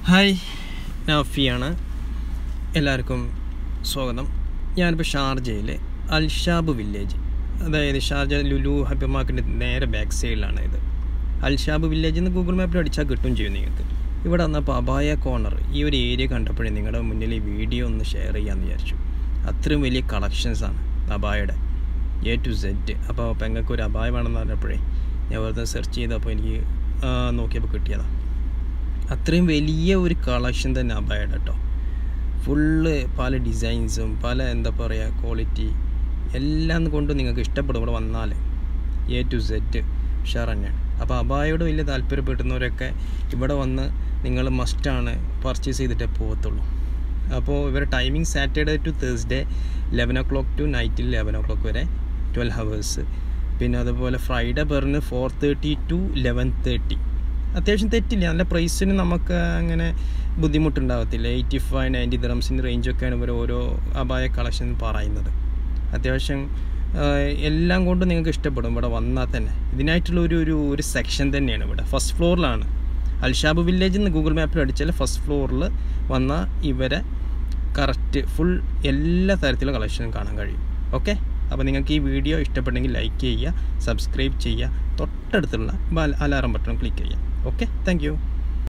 hi നാഫിയാണ് എല്ലാവർക്കും സ്വാഗതം ഞാനിപ്പോൾ ഷാർജയിൽ അൽഷാബ് വില്ലേജ് അതായത് ഷാർജ ലുലു ഹൈപ്പർ മാർക്കറ്റിൻ്റെ നേരെ ബാക്ക് സൈഡിലാണ് ഇത് അൽഷാബ് വില്ലേജ് എന്ന് ഗൂഗിൾ മാപ്പിൽ അടിച്ചാൽ കിട്ടും ചെയ്യും നിങ്ങൾക്ക് ഇവിടെ വന്നപ്പോൾ അബായ കോർണർ ഈ ഒരു ഏരിയ കണ്ടപ്പോഴേ നിങ്ങളുടെ മുന്നിൽ ഈ വീഡിയോ ഒന്ന് ഷെയർ ചെയ്യാമെന്ന് വിചാരിച്ചു അത്രയും വലിയ കളക്ഷൻസാണ് അബായയുടെ എ ടു സെഡ് അപ്പോൾ പെങ്ങൾക്ക് ഒരു അബായ വേണമെന്ന് പറഞ്ഞപ്പോഴേ ഞാൻ വെറുതെ സെർച്ച് ചെയ്തപ്പോൾ എനിക്ക് ആ, നോക്കിയപ്പോൾ കിട്ടിയതാണ് അത്രയും വലിയ ഒരു കളക്ഷൻ തന്നെ അബായയുടെ കേട്ടോ ഫുള്ള് പല ഡിസൈൻസും പല എന്താ പറയുക ക്വാളിറ്റി എല്ലാം കൊണ്ടും നിങ്ങൾക്ക് ഇഷ്ടപ്പെടും ഇവിടെ വന്നാൽ എ ടു സെഡ് ഉഷാർ തന്നെയാണ് അപ്പോൾ അബായോട് വലിയ താല്പര്യപ്പെടുന്നവരൊക്കെ ഇവിടെ വന്ന് നിങ്ങൾ മസ്റ്റാണ് പർച്ചേസ് ചെയ്തിട്ടേ പോകത്തുള്ളൂ അപ്പോൾ ഇവരുടെ timing Saturday to Thursday eleven o'clock to നൈറ്റിൽ ലെവൻ ഒ ക്ലോക്ക് വരെ ട്വൽവ് ഹവേഴ്സ് പിന്നെ അതുപോലെ ഫ്രൈഡേ പറഞ്ഞ് four thirty to eleven thirty അത്യാവശ്യം തെറ്റില്ല നല്ല പ്രൈസിന് നമുക്ക് അങ്ങനെ ബുദ്ധിമുട്ടുണ്ടാകത്തില്ല എയ്റ്റി ഫൈവ് നയൻറ്റി ദ്രംസിൻ്റെ റേഞ്ചൊക്കെയാണ് ഇവർ ഓരോ അപായ കളക്ഷൻ പറയുന്നത് അത്യാവശ്യം ആ, എല്ലാം കൊണ്ടും നിങ്ങൾക്ക് ഇഷ്ടപ്പെടും ഇവിടെ വന്നാൽ തന്നെ ഇതിനായിട്ടുള്ള ഒരു ഒരു ഒരു സെക്ഷൻ തന്നെയാണ് ഇവിടെ ഫസ്റ്റ് ഫ്ലോറിലാണ് അൽഷാബ് വില്ലേജ് എന്ന് ഗൂഗിൾ മാപ്പിൽ അടിച്ചാൽ ഫസ്റ്റ് ഫ്ലോറിൽ വന്നാൽ ഇവരെ കറക്റ്റ് ഫുൾ എല്ലാ തരത്തിലുള്ള കളക്ഷനും കാണാൻ കഴിയും ഓക്കെ അപ്പോൾ നിങ്ങൾക്ക് ഈ വീഡിയോ ഇഷ്ടപ്പെട്ടെങ്കിൽ ലൈക്ക് ചെയ്യുക സബ്സ്ക്രൈബ് ചെയ്യുക തൊട്ടടുത്തുള്ള അലാറം ബട്ടൺ ക്ലിക്ക് ചെയ്യുക ഓക്കെ താങ്ക്